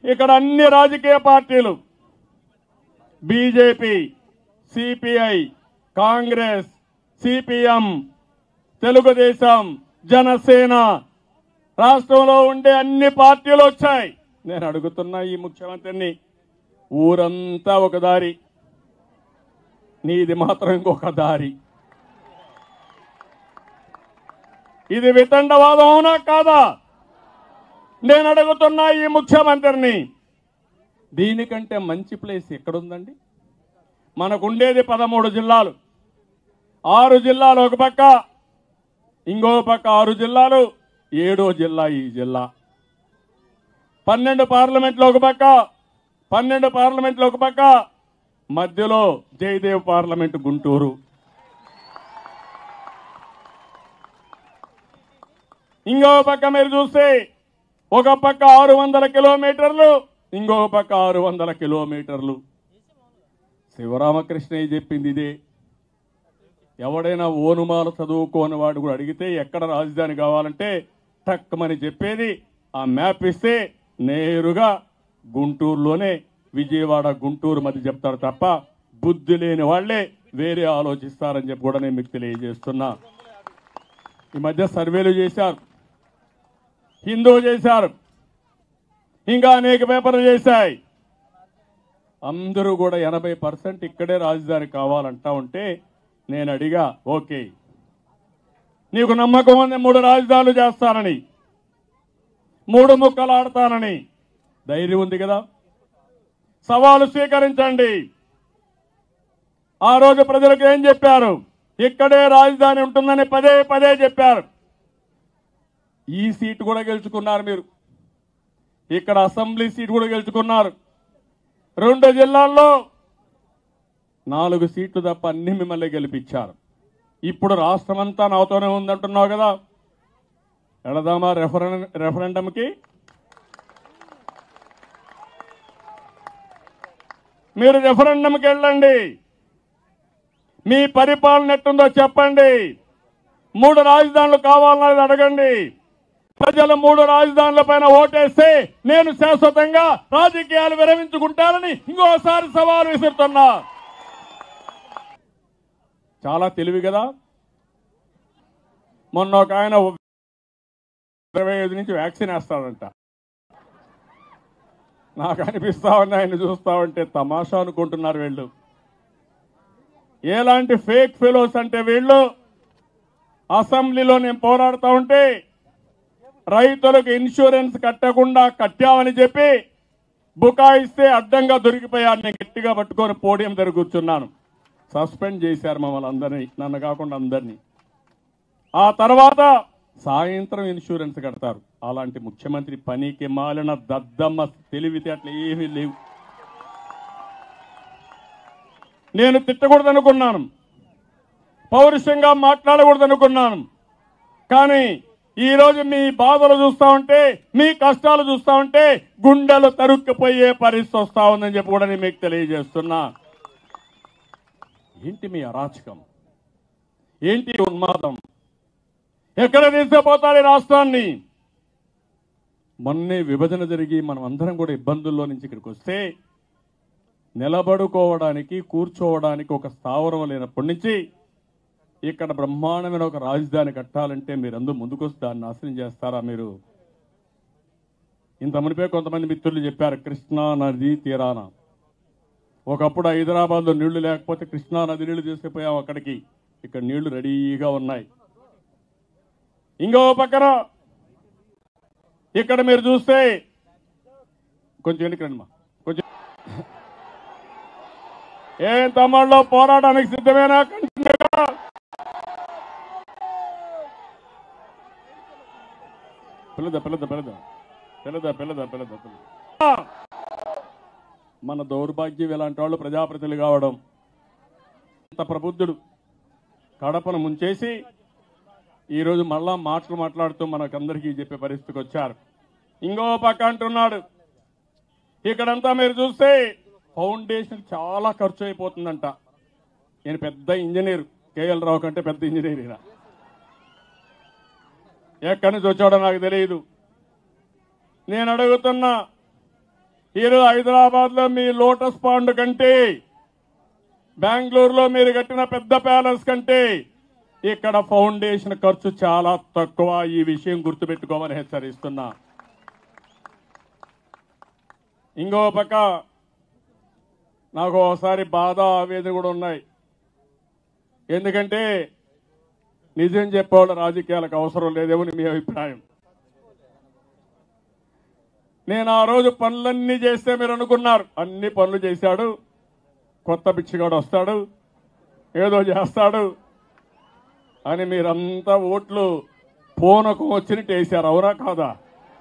ఇక్కడ అన్ని రాజకీయ పార్టీలు BJP CPI Congress CPM Telugu Desam Janasena రాష్ట్రంలో ఉండే అన్ని పార్టీలు వచ్చాయి నేను అడుగుతున్నా ఈ ముఖ్యమంత్రిని ఊరంతా ఒక దారి నీది మాత్రం ఇంకొక దారి ఇది వితండవాదం అవునా కాదా నేను అడుగుతున్నా ఈ ముఖ్యమంత్రిని దీనికంటే మంచి ప్లేస్ ఎక్కడుందండి మనకుండేది పదమూడు జిల్లాలు ఆరు జిల్లాలు ఒక పక్క ఇంకో పక్క ఆరు జిల్లాలు ఏడో జిల్లా ఈ జిల్లా పన్నెండు పార్లమెంట్లు ఒక పక్క పన్నెండు పార్లమెంట్లు ఒక పక్క మధ్యలో జయదేవ్ పార్లమెంట్ గుంటూరు ఇంకో పక్క మీరు చూస్తే ఒక పక్క ఆరు వందల కిలోమీటర్లు ఇంకో పక్క ఆరు వందల కిలోమీటర్లు శివరామకృష్ణయ్య చెప్పింది ఇదే ఎవడైనా ఓనుమాలు చదువుకోని వాడు కూడా అడిగితే ఎక్కడ రాజధాని కావాలంటే టక్కమని చెప్పేది ఆ మ్యాప్ ఇస్తే నేరుగా గుంటూరులోనే విజయవాడ గుంటూరు మధ్య చెప్తారు తప్ప బుద్ధి లేని వాళ్లే వేరే ఆలోచిస్తారని చెప్పి కూడా నేను మీకు తెలియజేస్తున్నా ఈ మధ్య సర్వేలు చేశారు హిందూ చేశారు ఇంకా అనేక పేపర్లు చేశాయి అందరూ కూడా ఎనభై పర్సెంట్ ఇక్కడే రాజధాని కావాలంటా ఉంటే నేను అడిగా ఓకే నీకు నమ్మకం ఉంది మూడు రాజధానులు చేస్తానని మూడు ముక్కలు ఆడతానని ధైర్యం ఉంది కదా సవాలు స్వీకరించండి ఆ రోజు ప్రజలకు ఏం చెప్పారు ఇక్కడే రాజధాని ఉంటుందని పదే పదే చెప్పారు ఈ సీటు కూడా గెలుచుకున్నారు మీరు ఇక్కడ అసెంబ్లీ సీట్ కూడా గెలుచుకున్నారు రెండు జిల్లాల్లో నాలుగు సీట్లు తప్ప అన్ని మిమ్మల్ని గెలిపించారు ఇప్పుడు రాష్ట్రం అంతా నాతోనే ఉందంటున్నావు కదా వెళదామా రెఫరెన్ రెఫరెండంకి మీరు రెఫరెండంకి వెళ్ళండి మీ పరిపాలన ఎట్టుందో చెప్పండి మూడు రాజధానులు కావాలన్నది అడగండి ప్రజలు మూడు రాజధానుల పైన ఓటేస్తే నేను శాశ్వతంగా రాజకీయాలు విరమించుకుంటానని ఇంకోసారి సవాలు విసురుతున్నా చాలా తెలివి కదా మొన్న ఒక ఆయన ఇరవై ఐదు నుంచి వ్యాక్సిన్ వేస్తాడంట నాకు అనిపిస్తా ఉంది ఆయన చూస్తా ఉంటే తమాషా అనుకుంటున్నారు వీళ్ళు ఎలాంటి ఫేక్ ఫెలోస్ అంటే వీళ్ళు అసెంబ్లీలో నేను పోరాడుతూ ఉంటే రైతులకు ఇన్సూరెన్స్ కట్టకుండా కట్టామని చెప్పి బుకాయిస్తే అడ్డంగా దొరికిపోయాను నేను గట్టిగా పట్టుకొని పోడియం దగ్గర కూర్చున్నాను సస్పెండ్ చేశారు మమ్మల్ని అందరినీ నన్ను కాకుండా అందరినీ ఆ తర్వాత సాయంత్రం ఇన్సూరెన్స్ కడతారు అలాంటి ముఖ్యమంత్రి పనికి మాలిన దద్దమ్మ తెలివితేటలు ఏమీ లేవు నేను తిట్టకూడదనుకున్నాను పౌరుషంగా మాట్లాడకూడదనుకున్నాను కానీ ఈ రోజు మీ బాధలు చూస్తా ఉంటే మీ కష్టాలు చూస్తా ఉంటే గుండెలు తరుక్కుపోయే పరిస్థితి వస్తా ఉందని చెప్పి కూడా నేను మీకు తెలియజేస్తున్నా ఏంటి మీ అరాచకం ఏంటి ఈ ఉన్మాదం ఎక్కడ తీసుకుపోతారు ఈ రాష్ట్రాన్ని మొన్నే విభజన జరిగి మనం అందరం కూడా ఇబ్బందుల్లో నుంచి ఇక్కడికి వస్తే నిలబడుకోవడానికి కూర్చోవడానికి ఒక స్థావరం లేనప్పటి నుంచి ఇక్కడ బ్రహ్మాండమైన ఒక రాజధాని కట్టాలంటే మీరందరూ ముందుకొచ్చి దాన్ని నాశనం చేస్తారా మీరు ఇంత మునిపే కొంతమంది మిత్రులు చెప్పారు కృష్ణా నది తీరాన ఒకప్పుడు హైదరాబాద్లో నీళ్లు లేకపోతే కృష్ణా నది నీళ్లు తీసుకుపోయాం అక్కడికి ఇక్కడ నీళ్లు రెడీగా ఉన్నాయి ఇంకో పక్కన ఇక్కడ మీరు చూస్తే కొంచెం వెనక్కి రండి మా కొంచెం ఏం తమ్ముళ్ళు పోరాటానికి సిద్ధమేనా కంటిన్యూగా? పిల్లదా పిల్లదా పిల్లదా పిల్లదా పిల్లదా పిల్లదా పిల్లదా మన దౌర్భాగ్యం ఇలాంటి వాళ్ళు ప్రజాప్రతినిధులు కావడం అంత ప్రబుద్ధుడు కడపను ముంచేసి ఈరోజు మళ్ళా మాటలు మాట్లాడుతూ మనకందరికీ చెప్పే పరిస్థితికి వచ్చారు ఇంకో పక్క అంటున్నాడు ఇక్కడంతా మీరు చూస్తే ఫౌండేషన్ చాలా ఖర్చు అయిపోతుందంట నేను పెద్ద ఇంజనీర్ కేఎల్ రావు కంటే పెద్ద ఇంజనీర్ ఈయన ఎక్కడి నుంచి వచ్చాడో నాకు తెలియదు నేను అడుగుతున్నా ఈరోజు హైదరాబాద్ లో మీ లోటస్ పాండ్ కంటే బెంగళూరులో మీరు కట్టిన పెద్ద ప్యాలెస్ కంటే ఇక్కడ ఫౌండేషన్ ఖర్చు చాలా తక్కువ ఈ విషయం గుర్తుపెట్టుకోమని హెచ్చరిస్తున్నా ఇంకో పక్క నాకు ఒకసారి బాధ ఆవేదన కూడా ఉన్నాయి ఎందుకంటే నిజం చెప్పేవాళ్ళ రాజకీయాలకు అవసరం లేదేమో మీ అభిప్రాయం నేను ఆ రోజు పనులన్నీ చేస్తే మీరు అనుకున్నారు అన్ని పనులు చేశాడు కొత్త పిచ్చిగాడు వస్తాడు ఏదో చేస్తాడు అని మీరంతా ఓట్లు పూనకం వచ్చినట్టు వేశారు అవునా కాదా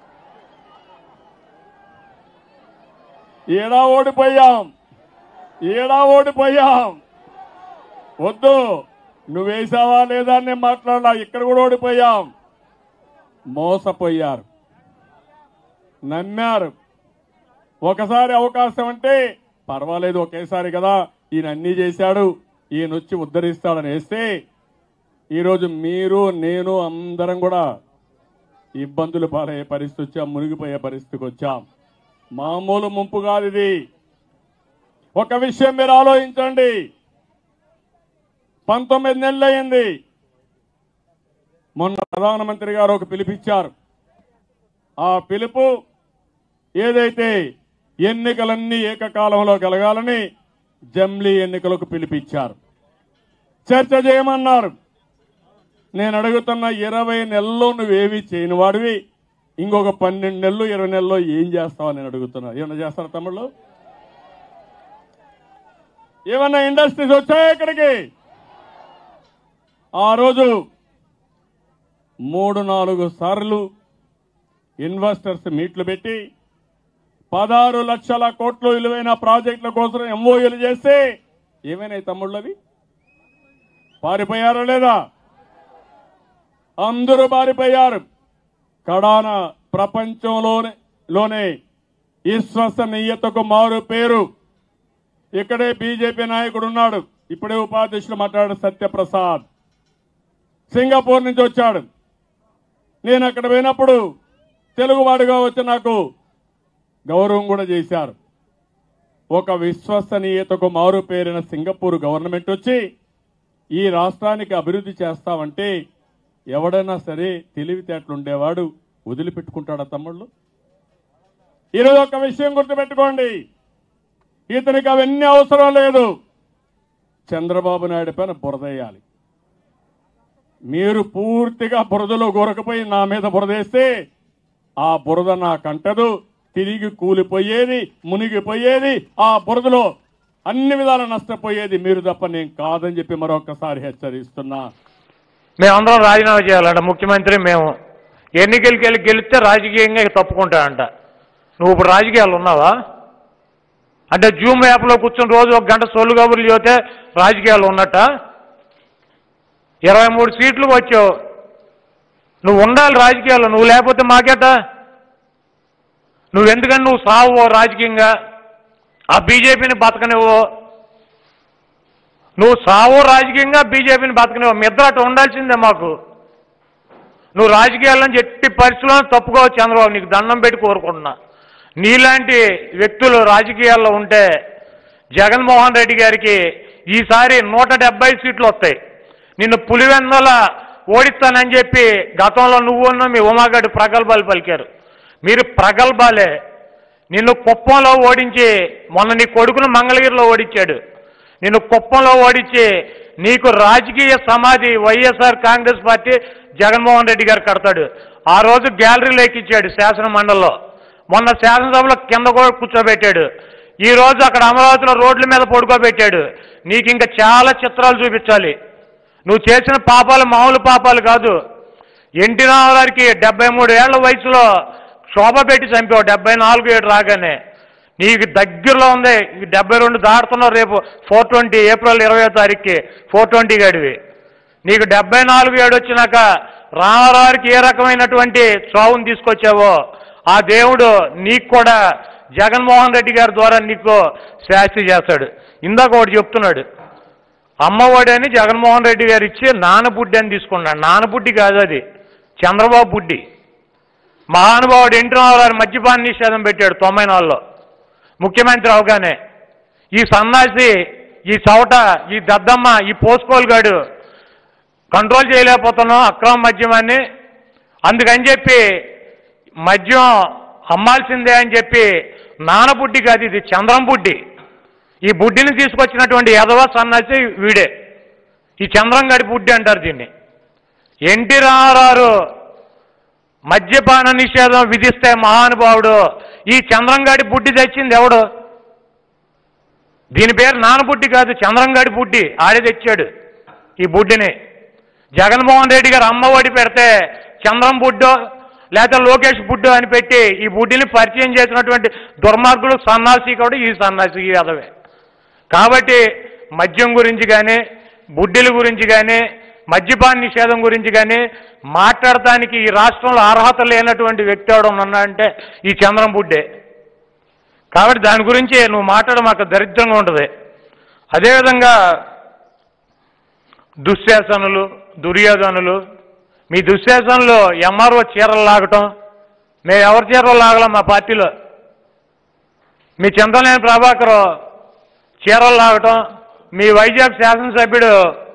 ఏడా ఓడిపోయాం ఏడా ఓడిపోయాం వద్దు నువ్వు వేసావా లేదా అని నేను మాట్లాడలా ఇక్కడ కూడా ఓడిపోయాం మోసపోయారు నమ్మారు ఒకసారి అవకాశం అంటే పర్వాలేదు ఒకేసారి కదా ఈయన అన్నీ చేశాడు ఈయన వచ్చి ఉద్ధరిస్తాడని వేస్తే ఈరోజు మీరు నేను అందరం కూడా ఇబ్బందులు పాలయ్యే పరిస్థితి వచ్చాం మునిగిపోయే పరిస్థితికి వచ్చాం మామూలు ముంపు కాదు ఇది ఒక విషయం మీరు ఆలోచించండి పంతొమ్మిది నెలలు అయింది మొన్న ప్రధానమంత్రి గారు ఒక పిలిపిచ్చారు ఆ పిలుపు ఏదైతే ఎన్నికలన్నీ ఏకకాలంలో కలగాలని జమ్లీ ఎన్నికలకు పిలిపించారు చర్చ చేయమన్నారు నేను అడుగుతున్న ఇరవై నెలల్లో నువ్వేవి చేయని వాడివి ఇంకొక పన్నెండు నెలలు ఇరవై నెలల్లో ఏం చేస్తావని నేను అడుగుతున్నా ఏమన్నా చేస్తారా తమ్ముళ్ళు ఏమన్నా ఇండస్ట్రీస్ వచ్చాయా ఇక్కడికి ఆ రోజు మూడు నాలుగు సార్లు ఇన్వెస్టర్స్ మీట్లు పెట్టి పదహారు లక్షల కోట్లు విలువైన ప్రాజెక్టుల కోసం ఎంఓయూలు చేస్తే ఏమైనాయి తమ్ముళ్ళవి పారిపోయారా లేదా అందరూ పారిపోయారు కడాన ప్రపంచంలోనే లోనే విశ్వసనీయతకు మారు పేరు ఇక్కడే బీజేపీ నాయకుడు ఉన్నాడు ఇప్పుడే ఉపాధ్యక్షుడు మాట్లాడాడు సత్యప్రసాద్ సింగపూర్ నుంచి వచ్చాడు నేను అక్కడ పోయినప్పుడు తెలుగువాడుగా వచ్చి నాకు గౌరవం కూడా చేశారు ఒక విశ్వసనీయతకు మారు పేరిన సింగపూర్ గవర్నమెంట్ వచ్చి ఈ రాష్ట్రానికి అభివృద్ధి చేస్తామంటే ఎవడైనా సరే తెలివితేటలు ఉండేవాడు వదిలిపెట్టుకుంటాడా తమ్ముళ్ళు ఈరోజు ఒక విషయం గుర్తుపెట్టుకోండి ఇతనికి అవన్నీ అవసరం లేదు చంద్రబాబు నాయుడు పైన బురదేయాలి మీరు పూర్తిగా బురదలో గొరకపోయి నా మీద బురదేస్తే ఆ బురద నాకంటదు తిరిగి కూలిపోయేది మునిగిపోయేది ఆ బురదలో అన్ని విధాల నష్టపోయేది మీరు తప్ప నేను కాదని చెప్పి మరొకసారి హెచ్చరిస్తున్నా మేమందరం రాజీనామా చేయాలంట ముఖ్యమంత్రి మేము ఎన్నికలకి వెళ్ళి గెలిస్తే రాజకీయంగా తప్పుకుంటాడంట నువ్వు ఇప్పుడు రాజకీయాలు ఉన్నావా అంటే జూమ్ యాప్లో కూర్చొని రోజు ఒక గంట సొల్లు కబుర్లు చదివితే రాజకీయాలు ఉన్నట్ట ఇరవై మూడు సీట్లు వచ్చావు నువ్వు ఉండాలి రాజకీయాల్లో నువ్వు లేకపోతే మాకేట నువ్వెందుకని నువ్వు సావు రాజకీయంగా ఆ బీజేపీని బతకనివ్వు నువ్వు సావు రాజకీయంగా బీజేపీని బతకనివ్వు మీ ఇద్దరు అటు ఉండాల్సిందే మాకు నువ్వు రాజకీయాలను ఎట్టి పరిస్థితుల్లో తప్పుకోవచ్చు చంద్రబాబు నీకు దండం పెట్టి కోరుకుంటున్నా నీలాంటి వ్యక్తులు రాజకీయాల్లో ఉంటే జగన్మోహన్ రెడ్డి గారికి ఈసారి నూట డెబ్బై సీట్లు వస్తాయి నిన్ను పులివెందల ఓడిస్తానని చెప్పి గతంలో నువ్వున్న మీ ఉమాగడ్డి ప్రగల్భాలు పలికారు మీరు ప్రగల్భాలే నిన్ను కుప్పంలో ఓడించి మొన్న నీ కొడుకును మంగళగిరిలో ఓడించాడు నిన్ను కుప్పంలో ఓడించి నీకు రాజకీయ సమాధి వైఎస్ఆర్ కాంగ్రెస్ పార్టీ జగన్మోహన్ రెడ్డి గారు కడతాడు ఆ రోజు గ్యాలరీలో ఎక్కించాడు శాసన మండలిలో మొన్న శాసనసభలో కింద కూడా కూర్చోబెట్టాడు ఈ రోజు అక్కడ అమరావతిలో రోడ్ల మీద పడుకోబెట్టాడు నీకు ఇంకా చాలా చిత్రాలు చూపించాలి నువ్వు చేసిన పాపాలు మామూలు పాపాలు కాదు ఎన్టీ రామారావుకి డెబ్బై మూడు ఏళ్ల వయసులో శోభ పెట్టి చంపావు డెబ్బై నాలుగు ఏడు రాగానే నీకు దగ్గరలో ఉంది ఈ డెబ్బై రెండు దాడుతున్నావు రేపు ఫోర్ ట్వంటీ ఏప్రిల్ ఇరవై తారీఖుకి ఫోర్ ట్వంటీ గడివి నీకు డెబ్బై నాలుగు ఏడు వచ్చినాక రామారావుకి ఏ రకమైనటువంటి చావును తీసుకొచ్చావో ఆ దేవుడు నీకు కూడా జగన్మోహన్ రెడ్డి గారి ద్వారా నీకు శాస్తి చేస్తాడు ఇందాక ఒకటి చెప్తున్నాడు అమ్మఒడి అని జగన్మోహన్ రెడ్డి గారు ఇచ్చి నానబుడ్డి అని తీసుకున్నాడు నానబుడ్డి కాదు అది చంద్రబాబు బుడ్డి మహానుభావుడు ఎన్టీ రామారావు మద్యపాన నిషేధం పెట్టాడు తొంభై నాలుగులో ముఖ్యమంత్రి అవగానే ఈ సన్నాసి ఈ చవట ఈ దద్దమ్మ ఈ పోసుకోలుగాడు కంట్రోల్ చేయలేకపోతున్నాం అక్రమ మద్యమాన్ని అందుకని చెప్పి మద్యం అమ్మాల్సిందే అని చెప్పి నానబుడ్డి కాదు ఇది చంద్రం బుడ్డి ఈ బుడ్డిని తీసుకొచ్చినటువంటి యదవ సన్నాసి వీడే ఈ చంద్రంగాడి బుడ్డి అంటారు దీన్ని ఎన్టీ రామారావు మద్యపాన నిషేధం విధిస్తే మహానుభావుడు ఈ చంద్రంగాడి బుడ్డి తెచ్చింది ఎవడు దీని పేరు నానబుడ్డి కాదు చంద్రంగాడి బుడ్డి ఆడే తెచ్చాడు ఈ బుడ్డిని జగన్మోహన్ రెడ్డి గారు అమ్మఒడి పెడితే చంద్రం బుడ్డో లేకపోతే లోకేష్ బుడ్డో అని పెట్టి ఈ బుడ్డిని పరిచయం చేసినటువంటి దుర్మార్గులు సన్నాసి కూడా ఈ సన్నాసి ఈ అదవే కాబట్టి మద్యం గురించి కానీ బుడ్డిల గురించి కానీ మద్యపాన నిషేధం గురించి కానీ మాట్లాడటానికి ఈ రాష్ట్రంలో అర్హత లేనటువంటి వ్యక్తి ఎవడు ఉన్నా అంటే ఈ చంద్రం బుడ్డే కాబట్టి దాని గురించి నువ్వు మాట్లాడడం మాకు దరిద్రంగా ఉంటుంది అదేవిధంగా దుశ్శాసనులు దుర్యోధనులు మీ దుశ్శాసనలు ఎంఆర్ఓ చీరలు లాగటం మేము ఎవరి చీరలు లాగలం మా పార్టీలో మీ చింతలేని ప్రభాకర్ చీరలు లాగటం మీ వైజాగ్ శాసనసభ్యుడు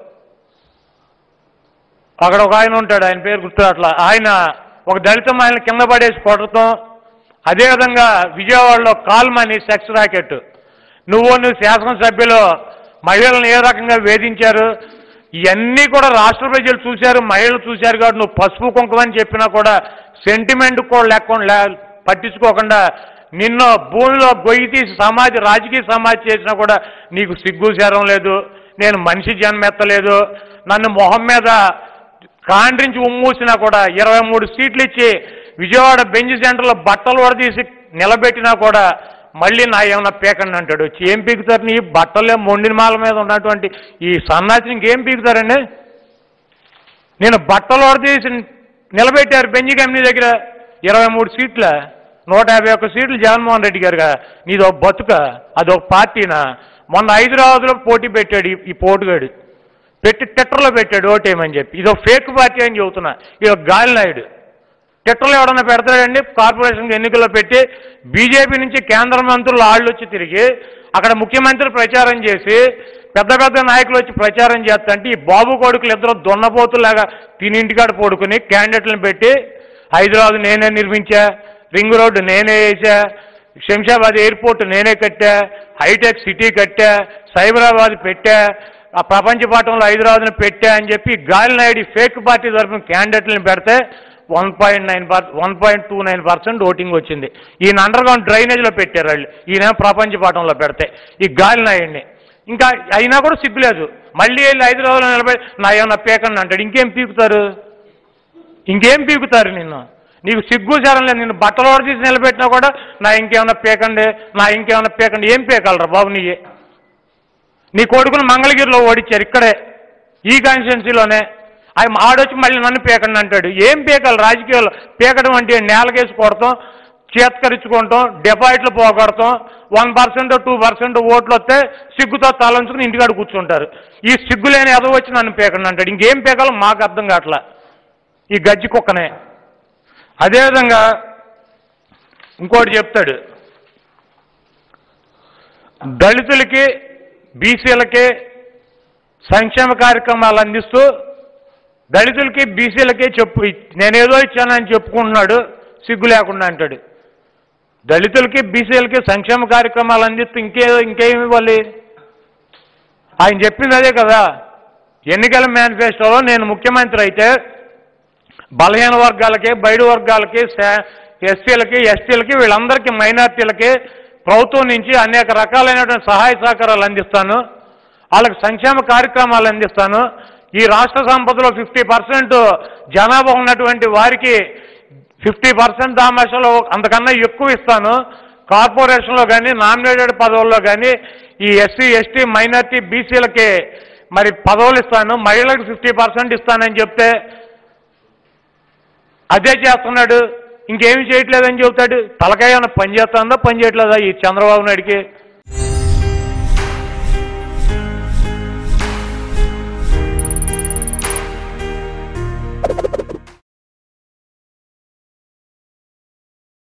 అక్కడ ఒక ఆయన ఉంటాడు ఆయన పేరు గుర్తు అట్లా ఆయన ఒక దళిత మహిళ కింద పడేసి కొడటం అదేవిధంగా విజయవాడలో కాల్మని సెక్స్ రాకెట్ నువ్వు నువ్వు శాసనసభ్యులు మహిళలను ఏ రకంగా వేధించారు ఇవన్నీ కూడా రాష్ట్ర ప్రజలు చూశారు మహిళలు చూశారు కాబట్టి నువ్వు పసుపు కుంకుమ అని చెప్పినా కూడా సెంటిమెంట్ కూడా లేకుండా పట్టించుకోకుండా నిన్ను భూమిలో గొయ్యి తీసి సమాజ రాజకీయ సమాజ చేసినా కూడా నీకు సిగ్గు శరం లేదు నేను మనిషి జన్మెత్తలేదు నన్ను మొహం మీద కాండ్రించి ఉమ్మూసినా కూడా ఇరవై మూడు సీట్లు ఇచ్చి విజయవాడ బెంచ్ సెంటర్లో బట్టలు వడదీసి నిలబెట్టినా కూడా మళ్ళీ నా ఏమన్నా పీకండి అంటాడు వచ్చి ఏం పీకుతారు నీ బట్టలే మొండిన మాల మీద ఉన్నటువంటి ఈ సన్నాసిని ఇంకేం పీకుతారండి నేను బట్టలు వడదీసి నిలబెట్టారు బెంచ్ కంపెనీ దగ్గర ఇరవై మూడు సీట్ల నూట యాభై ఒక్క సీట్లు జగన్మోహన్ రెడ్డి గారుగా నీది ఒక బతుక అదొక పార్టీనా మొన్న హైదరాబాద్లో పోటీ పెట్టాడు ఈ- ఈ పోటుగాడు పెట్టి ట్విట్టర్లో పెట్టాడు ఓటేయమని చెప్పి ఇదో ఫేక్ పార్టీ అని చెబుతున్నా ఇది ఒక గాలి నాయుడు ట్విట్టర్లో ఎవడన్నా పెడతాడండి కార్పొరేషన్ ఎన్నికల్లో పెట్టి బీజేపీ నుంచి కేంద్ర మంత్రులు ఆళ్ళు వచ్చి తిరిగి అక్కడ ముఖ్యమంత్రి ప్రచారం చేసి పెద్ద పెద్ద నాయకులు వచ్చి ప్రచారం చేస్తంటే ఈ బాబు కొడుకులు ఇద్దరు దున్నపోతులాగా తినింటికాడ పడుకుని క్యాండిడేట్లను పెట్టి హైదరాబాద్ నేనే నిర్మించా రింగ్ రోడ్డు నేనే వేసా శంషాబాద్ ఎయిర్పోర్ట్ నేనే కట్టా హైటెక్ సిటీ కట్టా సైబరాబాద్ పెట్టా ఆ ప్రపంచ పటంలో హైదరాబాద్ని పెట్టా అని చెప్పి గాలి నాయుడు ఈ ఫేక్ పార్టీ తరఫున క్యాండిడేట్లను పెడితే one point nine per one point two nine percent voting వచ్చింది ఈయన అండర్ గ్రౌండ్ డ్రైనేజ్లో పెట్టారు వాళ్ళు ఈయన ప్రపంచ పటంలో పెడితే ఈ గాలి నాయుడిని ఇంకా అయినా కూడా సిగ్గులేదు మళ్ళీ వెళ్ళి హైదరాబాద్లో నిలబడి నా ఏమన్నా పీకండి అంటాడు ఇంకేం పీకుతారు ఇంకేం పీకుతారు నిన్ను నీకు సిగ్గు సరం లేదు నిన్ను బట్టలు ఓడ తీసి నిలబెట్టినా కూడా నా ఇంకేమన్నా పీకండి నా ఇంకేమన్నా పీకండి ఏం పీకలరా బాబు నీ నీ కొడుకును మంగళగిరిలో ఓడించారు ఇక్కడే ఈ కాన్స్టిట్యున్సీలోనే ఆయన ఆడొచ్చి మళ్ళీ నన్ను పీకండి అంటాడు ఏం పీకాలి రాజకీయాలు పీకడం అంటే నేలకేసి కొడతాం చేత్కరించుకుంటాం డిపాజిట్లు పోగొడతాం వన్ పర్సెంట్ టూ పర్సెంట్ ఓట్లు వస్తే సిగ్గుతో తలంచుకుని ఇంటికాడ కూర్చుంటారు ఈ సిగ్గు లేని ఎదవ వచ్చి నన్ను పీకండి అంటాడు ఇంకేం పీకాలో మాకు అర్థం కావట్లా ఈ గజ్జి కుక్కనే అదేవిధంగా ఇంకోటి చెప్తాడు దళితులకి బీసీలకి సంక్షేమ కార్యక్రమాలు అందిస్తూ దళితులకి బీసీలకి చెప్పు నేనేదో ఇచ్చానని చెప్పుకుంటున్నాడు సిగ్గు లేకుండా అంటాడు దళితులకి బీసీలకి సంక్షేమ కార్యక్రమాలు అందిస్తూ ఇంకే ఇంకేమి ఇవ్వాలి ఆయన చెప్పింది అదే కదా ఎన్నికల మేనిఫెస్టోలో నేను ముఖ్యమంత్రి అయితే బలహీన వర్గాలకి బయట వర్గాలకి ఎస్సీలకి ఎస్టీలకి వీళ్ళందరికీ మైనార్టీలకి ప్రభుత్వం నుంచి అనేక రకాలైనటువంటి సహాయ సహకారాలు అందిస్తాను వాళ్ళకి సంక్షేమ కార్యక్రమాలు అందిస్తాను ఈ రాష్ట్ర సంపదలో ఫిఫ్టీ పర్సెంట్ జనాభా ఉన్నటువంటి వారికి ఫిఫ్టీ పర్సెంట్ దామాషలో అంతకన్నా ఎక్కువ ఇస్తాను కార్పొరేషన్లో కానీ నామినేటెడ్ పదవుల్లో కానీ ఈ ఎస్సీ ఎస్టీ మైనార్టీ బీసీలకి మరి పదవులు ఇస్తాను మహిళలకు ఫిఫ్టీ పర్సెంట్ ఇస్తానని చెప్తే అదే చేస్తున్నాడు ఇంకేమి చేయట్లేదని చెబుతాడు తలకాయ ఏమైనా పని చేస్తుందా పని చేయట్లేదా ఈ చంద్రబాబు నాయుడికి